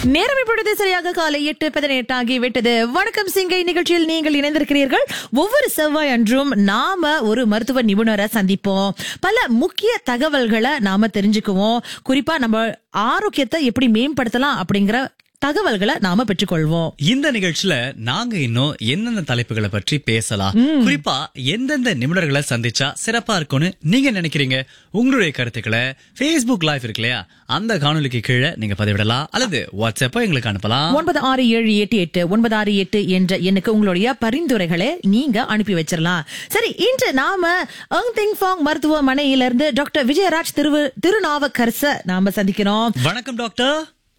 நேரம் இப்பொழுது சரியாக காலை எட்டு பதினெட்டு ஆகிவிட்டது வணக்கம் சிங்கை நிகழ்ச்சியில் நீங்கள் இணைந்திருக்கிறீர்கள் ஒவ்வொரு செவ்வாய் அன்றும் நாம ஒரு மருத்துவ நிபுணரை சந்திப்போம் பல முக்கிய தகவல்களை நாம தெரிஞ்சுக்குவோம் குறிப்பா நம்ம ஆரோக்கியத்தை எப்படி மேம்படுத்தலாம் அப்படிங்கிற தகவல்களை நாம பெற்றுக்கொள்வோம் இந்த நிகழ்ச்சியில நாங்க இன்னும் எந்தெந்த தலைப்புகளை பற்றி பேசலாம் குறிப்பா எந்தெந்த நிபுணர்களை சந்திச்சா சிறப்பா இருக்கும்னு நீங்க நினைக்கிறீங்க உங்களுடைய கருத்துக்களை Facebook லைவ் இருக்கு இல்லையா அந்த காணொலிக்கு கீழே நீங்க பதிவிடலாம் அல்லது வாட்ஸ்அப்போ எங்களுக்கு அனுப்பலாம் ஒன்பது ஆறு ஏழு எட்டு எட்டு ஒன்பது ஆறு எட்டு என்ற எண்ணுக்கு உங்களுடைய பரிந்துரைகளை நீங்க அனுப்பி வச்சிடலாம் சரி இன்று நாம அங் திங் ஃபாங் மருத்துவமனையிலிருந்து டாக்டர் விஜயராஜ் திரு திருநாவக்கரச நாம சந்திக்கிறோம் வணக்கம் டாக்டர்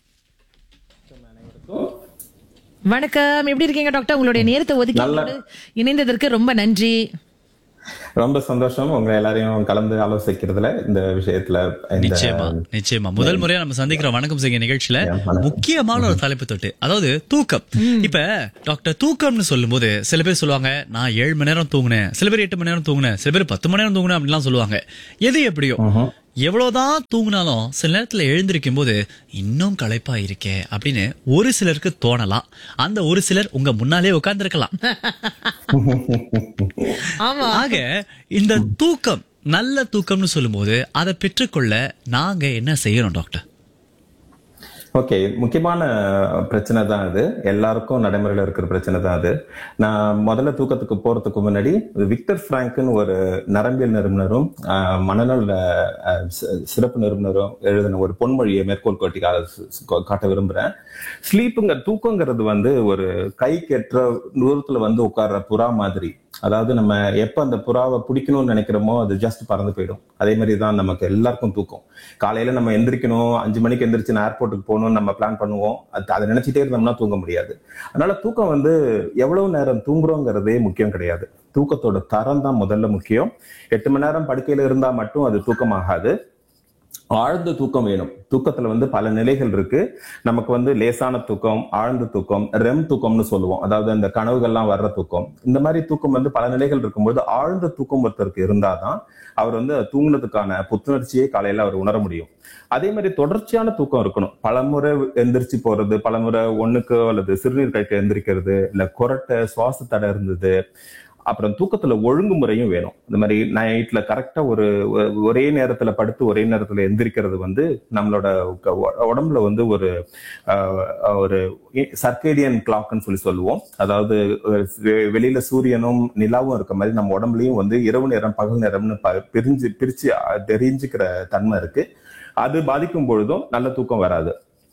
வணக்கம் எப்படி இருக்கீங்க டாக்டர் உங்களுடைய நேரத்தை ஒதுக்கி எங்களோடு இணைந்ததற்கு ரொம்ப நன்றி ரொம்ப சந்தோஷம் உங்க எல்லாரையும் கலந்து ஆலோசிக்கிறதுல இந்த விஷயத்துல இந்த நிச்சயமா நிச்சயமா முதல் முறையா நம்ம சந்திக்கிறோம் வணக்கம் செய்ய நிகழ்ச்சியில முக்கியமான ஒரு தலைப்பு தொட்டு அதாவது தூக்கம் இப்ப டாக்டர் தூக்கம்னு சொல்லும்போது சில பேர் சொல்லுவாங்க நான் ஏழு மணி நேரம் தூங்குனேன் சில பேர் எட்டு மணி நேரம் தூங்குனேன் சில பேர் பத்து மணி நேரம் தூங்குனேன் அப்படின்லாம் சொல்லுவாங்க எது எப்படியோ எவ்வளவுதான் தூங்குனாலும் சில நேரத்துல எழுந்திருக்கும் போது இன்னும் களைப்பா இருக்கே அப்படின்னு ஒரு சிலருக்கு தோணலாம் அந்த ஒரு சிலர் உங்க முன்னாலே உட்கார்ந்திருக்கலாம் ஆமா ஆக இந்த தூக்கம் நல்ல தூக்கம்னு சொல்லும்போது அதை பெற்றுக்கொள்ள நாங்க என்ன செய்யறோம் டாக்டர் ஓகே முக்கியமான பிரச்சனை தான் அது எல்லாருக்கும் நடைமுறையில இருக்கிற பிரச்சனை தான் அது நான் முதல்ல தூக்கத்துக்கு போறதுக்கு முன்னாடி விக்டர் பிராங்க்னு ஒரு நரம்பியல் நிறுவனரும் ஆஹ், மனநல ஆஹ், சி- சிறப்பு நிறுவனரும் எழுதின ஒரு பொன்மொழியை மேற்கோள் காட்டி கா- ஸ்- காட்ட விரும்புறேன் ஸ்லீப்புங்க தூக்கங்கிறது வந்து ஒரு கை கெட்டுற தூரத்துல வந்து உட்கார்ற புறா மாதிரி அதாவது நம்ம எப்ப அந்த புறாவை பிடிக்கணும்னு நினைக்கிறோமோ அது ஜஸ்ட் பறந்து போயிடும் அதே மாதிரி தான் நமக்கு எல்லாருக்கும் தூக்கம் காலையில நம்ம எந்திரிக்கணும் அஞ்சு மணிக்கு எந்திரிச்சு நான் ஏர்போர்ட்டுக்கு போகணும்னு நம்ம பிளான் பண்ணுவோம் அது அதை நினைச்சிட்டே இருந்தோம்னா தூங்க முடியாது அதனால தூக்கம் வந்து எவ்வளவு நேரம் தூங்குறோங்கிறதே முக்கியம் கிடையாது தூக்கத்தோட தரம் தான் முதல்ல முக்கியம் எட்டு மணி நேரம் படுக்கையில இருந்தா மட்டும் அது தூக்கமாகாது ஆழ்ந்த தூக்கம் வேணும் தூக்கத்துல வந்து பல நிலைகள் இருக்கு நமக்கு வந்து லேசான தூக்கம் ஆழ்ந்த தூக்கம் ரெம் தூக்கம்னு சொல்லுவோம் அதாவது அந்த கனவுகள்லாம் வர்ற தூக்கம் இந்த மாதிரி தூக்கம் வந்து பல நிலைகள் இருக்கும்போது ஆழ்ந்த தூக்கம் ஒருத்தருக்கு இருந்தாதான் அவர் வந்து தூங்குனதுக்கான புத்துணர்ச்சியை காலையில அவர் உணர முடியும் அதே மாதிரி தொடர்ச்சியான தூக்கம் இருக்கணும் பலமுறை எந்திரிச்சு போறது பலமுறை ஒண்ணுக்கு அல்லது சிறுநீர் கழிக்க எந்திரிக்கிறது இல்ல குரட்டை சுவாச தடை இருந்தது அப்புறம் தூக்கத்துல ஒழுங்குமுறையும் வேணும் இந்த மாதிரி நைட்ல கரெக்டா ஒரு ஒ- ஒரே நேரத்துல படுத்து ஒரே நேரத்துல எந்திரிக்கிறது வந்து நம்மளோட க- உ- உடம்புல வந்து ஒரு ஆஹ், ஒரு சர்க்கேடியன் கிளாக்னு சொல்லி சொல்லுவோம் அதாவது அஹ், வெ- வெளியில சூரியனும் நிலாவும் இருக்க மாதிரி நம்ம உடம்புலயும் வந்து இரவு நேரம் பகல் நேரம்னு ப- பிரிஞ்சு பிரிச்சு அஹ், தெரிஞ்சுக்கிற தன்மை இருக்கு அது பாதிக்கும் பொழுதும் நல்ல தூக்கம் வராது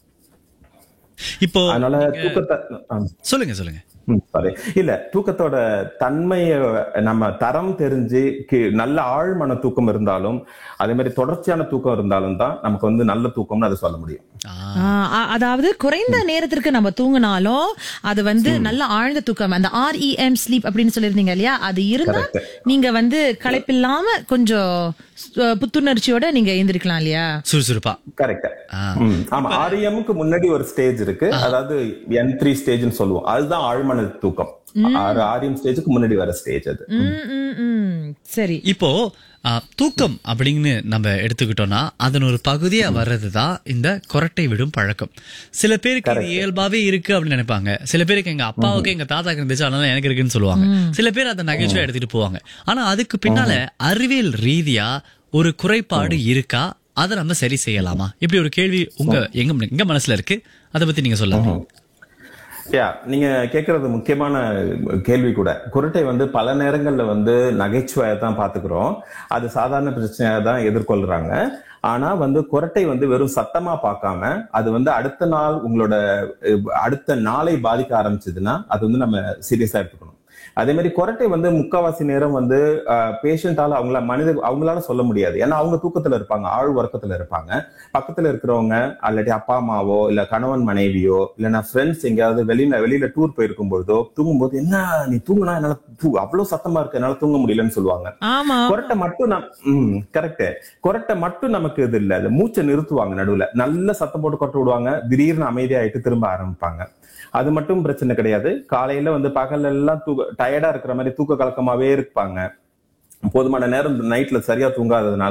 இப்போ அதனால தூக்கத்தை ஆ. சொல்லுங்க சொல்லுங்க ம், sorry. இல்ல தூக்கத்தோட தன்மைய நம்ம தரம் தெரிஞ்சு கி- நல்ல ஆழ்மன தூக்கம் இருந்தாலும் அதே மாதிரி தொடர்ச்சியான தூக்கம் இருந்தாலும் தான் நமக்கு வந்து நல்ல தூக்கம்னு அதை சொல்ல முடியும் ஆ, ஆ, அ- அதாவது குறைந்த நேரத்திற்கு நம்ம தூங்கினாலும் அது வந்து நல்ல ஆழ்ந்த தூக்கம் அந்த ஆர்இஎம் ஸ்லீப் அப்படின்னு சொல்லியிருந்தீங்க இல்லையா அது இருந்தா நீங்க வந்து களைப்பில்லாம கொஞ்சம் சு- புத்துணர்ச்சியோட நீங்க எழுந்திருக்கலாம் இல்லையா சுறுசுறுப்பா கரெக்ட் ஆ. ஆமா ஆர்எம்க்கு முன்னாடி ஒரு ஸ்டேஜ் இருக்கு அதாவது என் த்ரீ ஸ்டேஜ்னு சொல்லுவோம் அதுதான் ஆழ்மன தூக்கம் ஆர்எம் ஸ்டேஜுக்கு முன்னாடி வர ஸ்டேஜ் அது ம், ம், ம். சரி இப்போ ஆ, தூக்கம் அப்படின்னு நம்ம எடுத்துக்கிட்டோம்னா அதன் ஒரு பகுதியா வர்றதுதான் இந்த கொரட்டை விடும் பழக்கம் சில பேருக்கு இது இயல்பாவே இருக்கு அப்படின்னு நினைப்பாங்க சில பேருக்கு எங்க அப்பாவுக்கு எங்க தாத்தாக்கு இருந்துச்சு அதனால எனக்கு இருக்குன்னு சொல்லுவாங்க சில பேர் அதை நகைச்சுவை எடுத்துட்டு போவாங்க ஆனா அதுக்கு பின்னால அறிவியல் ரீதியா ஒரு குறைபாடு இருக்கா அதை நம்ம சரி செய்யலாமா இப்படி ஒரு கேள்வி உங்க எங்க எங்க மனசுல இருக்கு அதை பத்தி நீங்க சொல்லலாம் யா நீங்க கேக்குறது முக்கியமான கேள்வி கூட குரட்டை வந்து பல நேரங்கள்ல வந்து நகைச்சுவையை தான் பாத்துக்கிறோம் அது சாதாரண பிரச்சனையா தான் எதிர்கொள்றாங்க ஆனா வந்து குரட்டை வந்து வெறும் சத்தமா பார்க்காம அது வந்து அடுத்த நாள் உங்களோட அஹ், அடுத்த நாளை பாதிக்க ஆரம்பிச்சதுன்னா அது வந்து நம்ம சீரியஸா எடுத்துக்கணும் அதே மாதிரி குரட்டை வந்து முக்காவாசி நேரம் வந்து பேஷண்டால அவங்கள மனித அவங்களால சொல்ல முடியாது ஏன்னா அவங்க தூக்கத்துல இருப்பாங்க ஆழ் உறக்கத்துல இருப்பாங்க பக்கத்துல இருக்கிறவங்க அல்லாட்டி அப்பா அம்மாவோ இல்ல கணவன் மனைவியோ இல்லைன்னா ஃப்ரெண்ட்ஸ் எங்கேயாவது வெளியில வெளியில டூர் போயிருக்கும் பொழுதோ தூங்கும்போது என்ன நீ தூங்குனா என்னால தூ- அவ்வளவு சத்தமா இருக்கு என்னால தூங்க முடியலன்னு சொல்லுவாங்க ஆமா கொரட்டை மட்டும் நம் ம் கரெக்ட் கொரட்டை மட்டும் நமக்கு இது இல்ல அது மூச்சை நிறுத்துவாங்க நடுவுல நல்ல சத்தம் போட்டு கொட்ட விடுவாங்க திடீர்னு அமைதியாயிட்டு திரும்ப ஆரம்பிப்பாங்க அது மட்டும் பிரச்சனை கிடையாது காலையில வந்து பகல்ல எல்லாம் தூக்க டயர்டா இருக்கிற மாதிரி தூக்க கலக்கமாவே இருப்பாங்க போதுமான நேரம் நைட்ல சரியா தூங்காததுனால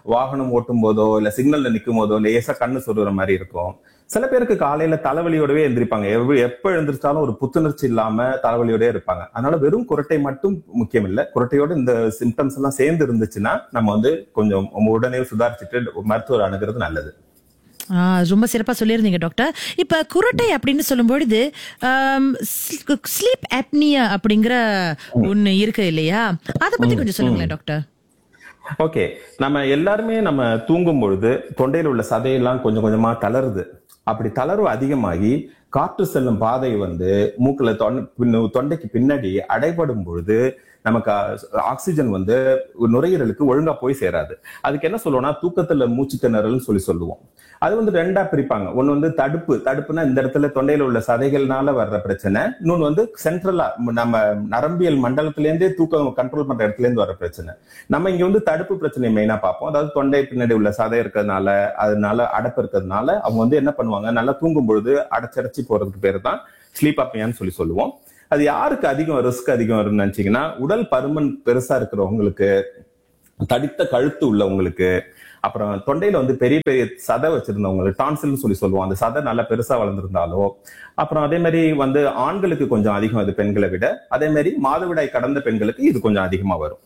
வாகனம் ஓட்டும் போதோ இல்ல சிக்னல்ல நிக்கும் போதோ லேசா கண்ணு சொருகிற மாதிரி இருக்கும் சில பேருக்கு காலையில தலைவலியோடவே எந்திரிப்பாங்க எவ்வ- எப்ப எழுந்திரிச்சாலும் ஒரு புத்துணர்ச்சி இல்லாம தலைவலியோடவே இருப்பாங்க அதனால வெறும் குரட்டை மட்டும் முக்கியம் இல்ல குரட்டையோட இந்த சிம்டம்ஸ் எல்லாம் சேர்ந்து இருந்துச்சுன்னா நம்ம வந்து கொஞ்சம் உடனே சுதாரிச்சுட்டு மருத்துவர் அணுகிறது நல்லது ஆ, ரொம்ப சிறப்பா சொல்லியிருந்தீங்க டாக்டர் இப்ப குரட்டை அப்படின்னு சொல்லும்பொழுது ஸ்லீப் apnea அப்படிங்கிற ஒண்ணு இருக்கு இல்லையா அத பத்தி கொஞ்சம் சொல்லுங்களேன் டாக்டர் ஓகே நம்ம எல்லாருமே நம்ம தூங்கும் பொழுது தொண்டையில உள்ள சதையெல்லாம் கொஞ்சம் கொஞ்சமா தளருது அப்படி தளர்வு அதிகமாகி காற்று செல்லும் பாதை வந்து மூக்குல தொண்டை- பின்ன- தொண்டைக்கு பின்னாடி அடைபடும் பொழுது நமக்கு ஆ- ஆக்சிஜன் வந்து நுரையீரலுக்கு ஒழுங்கா போய் சேராது அதுக்கு என்ன சொல்லுவோம்னா தூக்கத்துல மூச்சு திணறல்னு சொல்லி சொல்லுவோம் அது வந்து ரெண்டா பிரிப்பாங்க ஒன்னு வந்து தடுப்பு தடுப்புனா இந்த இடத்துல தொண்டையில உள்ள சதைகள்னால வர்ற பிரச்சனை இன்னொன்னு வந்து சென்ட்ரலா நம்ம நரம்பியல் மண்டலத்துல இருந்தே தூக்கம் கண்ட்ரோல் பண்ற இடத்துல இருந்து வர பிரச்சனை நம்ம இங்க வந்து தடுப்பு பிரச்சனையை மெயினா பார்ப்போம் அதாவது தொண்டை பின்னாடி உள்ள சதை இருக்கிறதுனால அதனால அடைப்பு இருக்கிறதுனால அவங்க வந்து என்ன பண்ணுவாங்க நல்லா தூங்கும் பொழுது அடைச்சடைச்சு போறதுக்கு பேர் தான் ஸ்லீப் அப்னியான்னு சொல்லி சொல்லுவோம் அது யாருக்கு அதிகம் ரிஸ்க் அதிகம் வரும்னு நினைச்சீங்கன்னா உடல் பருமன் பெருசா இருக்கிறவங்களுக்கு தடித்த கழுத்து உள்ளவங்களுக்கு அப்புறம் தொண்டையில வந்து பெரிய பெரிய சதை வச்சிருந்தவங்களுக்கு டான்சில்னு சொல்லி சொல்லுவோம் அந்த சதை நல்லா பெருசா வளர்ந்திருந்தாலோ அப்புறம் அதே மாதிரி வந்து ஆண்களுக்கு கொஞ்சம் அதிகம் அது பெண்களை விட அதே மாதிரி மாதவிடாய் கடந்த பெண்களுக்கு இது கொஞ்சம் அதிகமா வரும்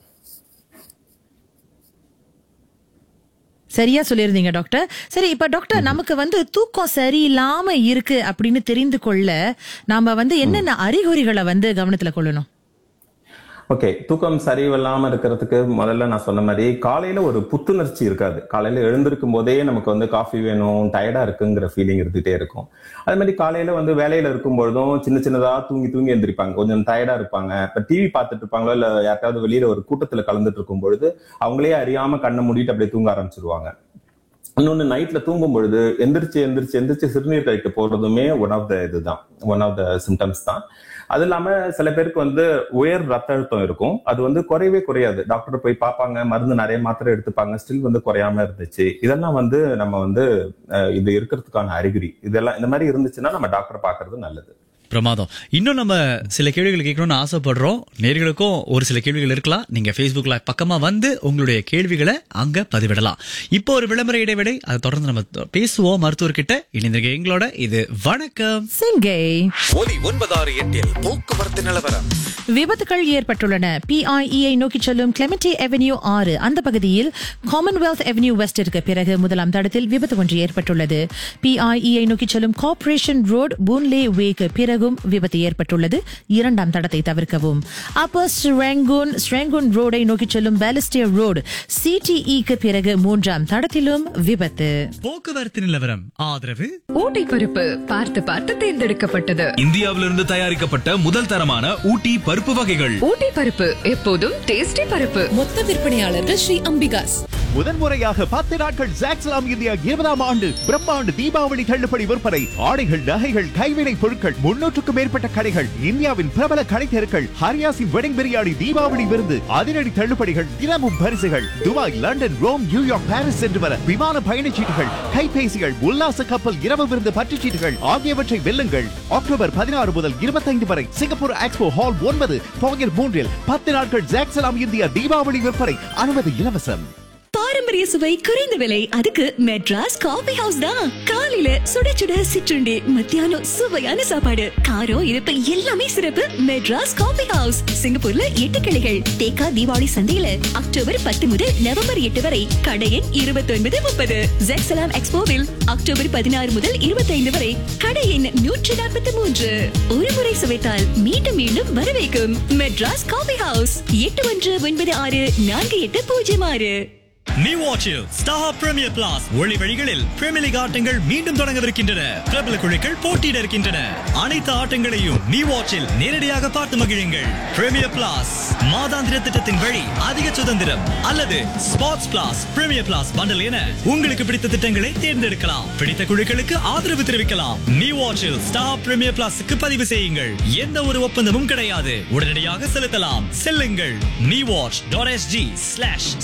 சரியா சொல்லியிருந்தீங்க டாக்டர் சரி இப்ப டாக்டர் நமக்கு வந்து தூக்கம் சரியில்லாம இருக்கு அப்படின்னு தெரிந்து கொள்ள நாம வந்து என்னென்ன அறிகுறிகளை வந்து கவனத்துல கொள்ளணும் ஓகே தூக்கம் சரியில்லாம இருக்கிறதுக்கு முதல்ல நான் சொன்ன மாதிரி காலையில ஒரு புத்துணர்ச்சி இருக்காது காலையில எழுந்திருக்கும் போதே நமக்கு வந்து காஃபி வேணும் டயர்டா இருக்குங்கிற ஃபீலிங் இருந்துட்டே இருக்கும் அதே மாதிரி காலையில வந்து வேலையில இருக்கும் பொழுதும் சின்ன சின்னதா தூங்கி தூங்கி எந்திரிப்பாங்க கொஞ்சம் டயர்டா இருப்பாங்க இப்ப டிவி பார்த்துட்டு இருப்பாங்களோ இல்ல யாருக்காவது வெளியில ஒரு கூட்டத்துல கலந்துட்டு இருக்கும் பொழுது அவங்களே அறியாம கண்ணை மூடிட்டு அப்படியே தூங்க ஆரம்பிச்சிருவாங்க இன்னொன்னு நைட்ல தூங்கும் பொழுது எந்திரிச்சு எந்திரிச்சு எந்திரிச்சு சிறுநீர் கழிக்க போறதுமே ஒன் ஆஃப் த இதுதான் ஒன் ஆஃப் த சிம்டம்ஸ் தான் அது இல்லாம சில பேருக்கு வந்து உயர் ரத்த அழுத்தம் இருக்கும் அது வந்து குறையவே குறையாது டாக்டர் போய் பார்ப்பாங்க மருந்து நிறைய மாத்திரை எடுத்துப்பாங்க ஸ்டில் வந்து குறையாம இருந்துச்சு இதெல்லாம் வந்து நம்ம வந்து அஹ், இது இருக்கிறதுக்கான அறிகுறி இதெல்லாம் இந்த மாதிரி இருந்துச்சுன்னா நம்ம டாக்டர் பார்க்கிறது நல்லது பிரமாதம் இன்னும் நம்ம சில கேள்விகள் கேட்கணும்னு ஆசைப்படுறோம் நேர்களுக்கும் ஒரு சில கேள்விகள் இருக்கலாம் நீங்க Facebookல பக்கமா வந்து உங்களுடைய கேள்விகளை அங்க பதிவிடலாம் இப்போ ஒரு விளம்பர இடைவேளை அதை தொடர்ந்து நம்ம பேசுவோம் மருத்துவர்கிட்ட இணைந்திருக்க எங்களோட இது வணக்கம் சிங்கை ஒலி ஒன்பதாறு எட்டில் போக்குவரத்து நிலவரம் விபத்துகள் ஏற்பட்டுள்ளன பிஐஇஐ நோக்கி செல்லும் கிளெமெண்டி அவென்யூ ஆறு அந்த பகுதியில் காமன்வெல்த் அவென்யூ வெஸ்டிற்கு பிறகு முதலாம் தடத்தில் விபத்து ஒன்று ஏற்பட்டுள்ளது பிஐஇஐ நோக்கி செல்லும் கார்ப்பரேஷன் ரோட் பூன்லே வேக்கு பிறகும் விபத்து ஏற்பட்டுள்ளது இரண்டாம் தடத்தை தவிர்க்கவும் அப்பர் ஸ்ரெங்கூன் ஸ்ரெங்கூன் ரோடை நோக்கி செல்லும் பாலிஸ்டியர் ரோடு சிடிஇக்கு பிறகு மூன்றாம் தடத்திலும் விபத்து போக்குவரத்து நிலவரம் ஆதரவு ஊட்டி பருப்பு பார்த்து பார்த்து தேர்ந்தெடுக்கப்பட்டது இந்தியாவிலிருந்து தயாரிக்கப்பட்ட முதல் தரமான ஊட்டி பருப்பு வகைகள் ஊட்டி பருப்பு எப்போதும் டேஸ்டி பருப்பு மொத்த விற்பனையாளர்கள் ஸ்ரீ அம்பிகாஸ் முதன்முறையாக பத்து நாட்கள் ஜாக்ஸ்லாம் இந்தியா இருபதாம் ஆண்டு பிரம்மாண்டு தீபாவளி தள்ளுபடி விற்பனை ஆடைகள் நகைகள் கைவினை பொருட்கள் முன்னூற்றுக்கும் மேற்பட்ட கடைகள் இந்தியாவின் பிரபல கடை தெருக்கள் ஹரியாசின் வெடிங் பிரியாணி தீபாவளி விருந்து அதிரடி தள்ளுபடிகள் தினமும் பரிசுகள் Dubai London Rome New York Paris சென்று வர விமான பயணச்சீட்டுகள் கைபேசிகள் உல்லாச கப்பல் இரவு விருந்து பற்றுச்சீட்டுகள் ஆகியவற்றை வெல்லுங்கள் அக்டோபர் பதினாறு முதல் இருபத்தைந்து வரை சிங்கப்பூர் எக்ஸ்போ ஹால் ஒன்பது போகர் மூன்றில் பத்து நாட்கள் ஜாக்ஸ்லாம் இந்தியா தீபாவளி விற்பனை அனுமதி இலவசம் பாரம்பரிய சுவை குறைந்த விலை அதுக்கு மெட்ராஸ் காபி ஹவுஸ் தான் காலையில சுட சுட சிற்றுண்டி மத்தியானம் சுவையான சாப்பாடு காரம் இனிப்பு எல்லாமே சிறப்பு மெட்ராஸ் காபி ஹவுஸ் சிங்கப்பூர்ல எட்டு கிளைகள் தேக்கா தீபாவளி சந்தையில அக்டோபர் பத்து முதல் நவம்பர் எட்டு வரை கடை எண் இருபத்தி ஒன்பது முப்பது ஜெக்சலாம் எக்ஸ்போவில் அக்டோபர் பதினாறு முதல் இருபத்தைந்து வரை கடை எண் நூற்றி நாற்பத்தி மூன்று ஒரு முறை சுவைத்தால் மீண்டும் மீண்டும் வரவேற்கும் மெட்ராஸ் காபி ஹவுஸ் எட்டு ஒன்று ஒன்பது ஆறு நான்கு எட்டு பூஜ்ஜியம் ஆறு நீ வாட்சில் ஸ்டார் பிரீமியர் பிளாஸ் ஒளி வழிகளில் பிரீமியர் லீக் ஆட்டங்கள் மீண்டும் தொடங்கவிருக்கின்றன பிரபல குழுக்கள் போட்டியிட இருக்கின்றன அனைத்து ஆட்டங்களையும் நீ வாட்சில் நேரடியாக பார்த்து மகிழுங்கள் பிரீமியர் பிளாஸ் மாதாந்திர திட்டத்தின் வழி அதிக சுதந்திரம் அல்லது sports plus premier plus bundle என உங்களுக்கு பிடித்த திட்டங்களை தேர்ந்தெடுக்கலாம் பிடித்த குழுக்களுக்கு ஆதரவு தெரிவிக்கலாம் நீ வாட்சில் ஸ்டார் பிரீமியர் பிளாஸுக்கு பதிவு செய்யுங்கள் எந்த ஒரு ஒப்பந்தமும் கிடையாது உடனடியாக செலுத்தலாம் செல்லுங்கள் நீ வாட்ச் டாட் எஸ்ஜி ஸ்லாஷ்